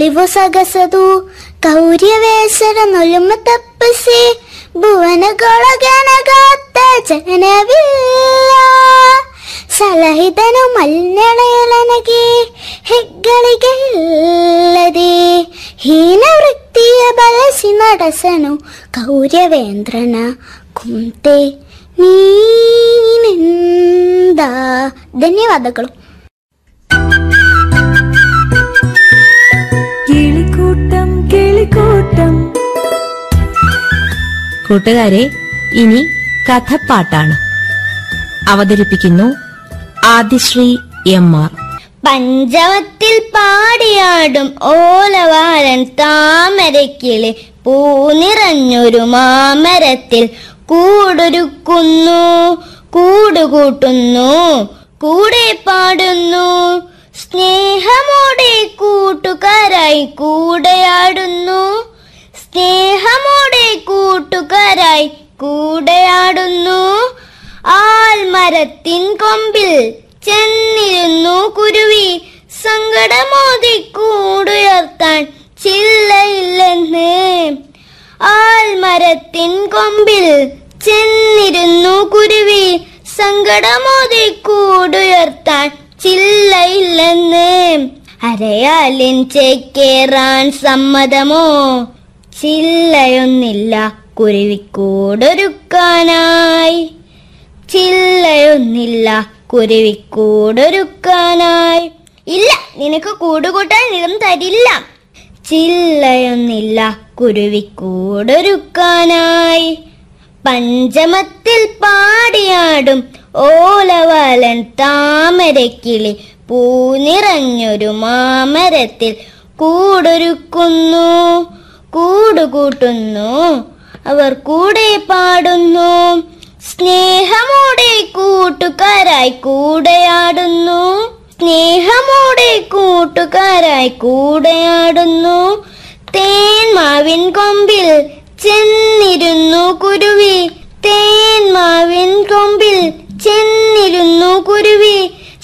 ಅಳಿವು ಸಗಸದು ಕೌರ್ಯವೇಸರ ನೊಲುಮ ತಪ್ಪಿಸಿ ಭುವನಗೊಳಗನಗಾತ್ತ ಜನವಿಲ್ಲ ಸಲಹಿದನು ಮಲ್ನೆಳೆಯಲನಗೆ ಹೆಗ್ಗಳಿಗೆ ಇಲ್ಲದೆ ಹೀನ ವೃತ್ತಿಯ ಬಳಸಿ ನಡೆಸನು ಕೌರ್ಯವೇಂದ್ರನ ಕುಂತೆ ನೀನಿಂದ ಧನ್ಯವಾದಗಳು കിളിക്കൂട്ടം കിളിക്കൂട്ടം കൂട്ടുകാരെ ഇനി കഥപ്പാട്ടാണ് അവതരിപ്പിക്കുന്നു ആദിശ്രീ എം ആർ പഞ്ചമത്തിൽ പാടിയാടും ഓലവാരൻ താമരക്കിളി പൂനിറഞ്ഞൊരു മാമരത്തിൽ കൂടൊരുക്കുന്നു കൂടുകൂട്ടുന്നു കൂടെ പാടുന്നു സ്നേഹമോടെ കൂട്ടുകാരായി കൂടെയാടുന്നു സ്നേഹമോടെ കൂട്ടുകാരായി കൂടെയാടുന്നു ആൽമരത്തിൻ കൊമ്പിൽ ചെന്നിരുന്നു കുരുവി സങ്കടമോതി കൂടുയർത്താൻ ചില്ലയില്ലെന്ന് ആൽമരത്തിൻ കൊമ്പിൽ ചെന്നിരുന്നു കുരുവി സങ്കടമോതി കൂടുയർത്താൻ ചില്ലയില്ലെന്ന് അരയാലിൻ ചേക്കേറാൻ സമ്മതമോ ചില്ലയൊന്നില്ല കുരുവിക്കൂടൊരുക്കാനായി ചില്ലയൊന്നില്ല കുരുവിക്കൂടൊരുക്കാനായി ഇല്ല നിനക്ക് കൂടുകൂട്ടാൻ നിറം തരില്ല ചില്ലയൊന്നില്ല കുരുവിക്കൂടൊരുക്കാനായി പഞ്ചമത്തിൽ പാടിയാടും ഓലവാലൻ താമരക്കിളി പൂനിറഞ്ഞൊരു മാമരത്തിൽ കൂടൊരുക്കുന്നു കൂടുകൂട്ടുന്നു അവർ കൂടെ പാടുന്നു സ്നേഹമോടെ കൂട്ടുകാരായി കൂടെയാടുന്നു സ്നേഹമോടെ കൂട്ടുകാരായി കൂടെയാടുന്നു തേന്മാവിൻ കൊമ്പിൽ ചെന്നിരുന്നു കുരുവി തേന്മാവിൻ കൊമ്പിൽ ചെന്നിരുന്നു കുരുവി